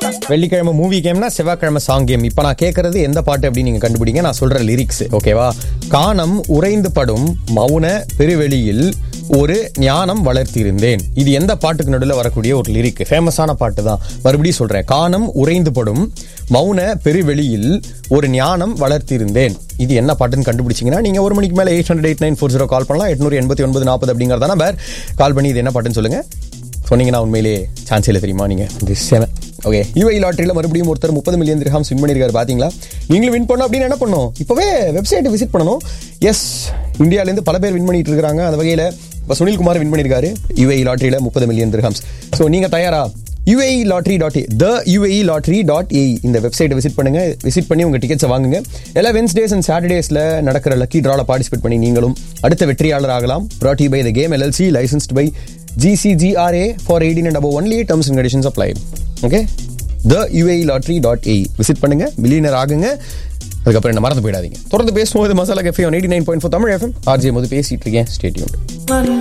வெள்ளிக்கிழமை மூவி கேம்னா செவ்வாய்க்கிழமை song game இப்போ நான் கேட்கறது எந்த பாட்டு அப்படின்னு நீங்க கண்டுபிடிங்க நான் சொல்ற லிரிக்ஸ் ஓகேவா காணம் உறைந்து படும் மௌன பெருவெளியில் ஒரு ஞானம் வளர்த்திருந்தேன் இது எந்த பாட்டுக்கு நடுவில் வரக்கூடிய ஒரு லிரிக் ஃபேமஸான பாட்டு தான் மறுபடியும் சொல்றேன் காணம் உறைந்து படும் மௌன பெருவெளியில் ஒரு ஞானம் வளர்த்திருந்தேன் இது என்ன பாட்டுன்னு கண்டுபிடிச்சிங்கன்னா நீங்க ஒரு மணிக்கு மேலே eight hundred eight nine four zero call பண்ணலாம் எட்நூறு எண்பத்தி ஒன்பது நாற்பது அப்படிங்கிறதா நம்பர் கால் பண்ணி இது என்ன பாட்டுன்னு சொல்லுங்க சொன்னீங்கன்னா உண்மையிலேயே சான்ஸ் இல்லை தெரியுமா நீங்க இது செவன் ஓகே யூஐ லாட்டரியில் மறுபடியும் ஒருத்தர் முப்பது மில்லியன் திரஹாம்ஸ் வின் பண்ணியிருக்காரு பாத்தீங்களா நீங்களும் வின் பண்ணணும் அப்படின்னு என்ன பண்ணணும் இப்போவே வெப்சைட்டை விசிட் பண்ணணும் எஸ் இந்தியாவிலேருந்து பல பேர் வின் பண்ணிட்டு இருக்காங்க அந்த வகையில் இப்போ சுனில்குமார் வின் பண்ணியிருக்காரு யூஐ லாட்டரியில் முப்பது மில்லியன் திரஹாம்ஸ் ஸோ நீங்கள் தயாரா UAE lottery dot the UAE lottery dot A இந்த வெப்சைட்டை விசிட் பண்ணுங்க விசிட் பண்ணி உங்க டிக்கெட்ஸை வாங்குங்க எல்லா வென்ஸ்டேஸ் அண்ட் சாட்டர்டேஸ்ல நடக்கிற லக்கி ட்ரால பார்ட்டிசிபேட் பண்ணி நீங்களும் அடுத்த வெற்றியாளர் ஆகலாம் brought you by the game LLC licensed by GCGRA for eighteen and above only terms and conditions apply okay the UAE lottery dot A visit பண்ணுங்க மில்லியனர் ஆகுங்க அதுக்கப்புறம் என்ன மறந்து போயிடாதீங்க தொடர்ந்து பேசும்போது masala cafe one eighty nine point four Tamil FM RJ போது பேசிட்டு இருக்கேன் ஸ்டேட்யூன்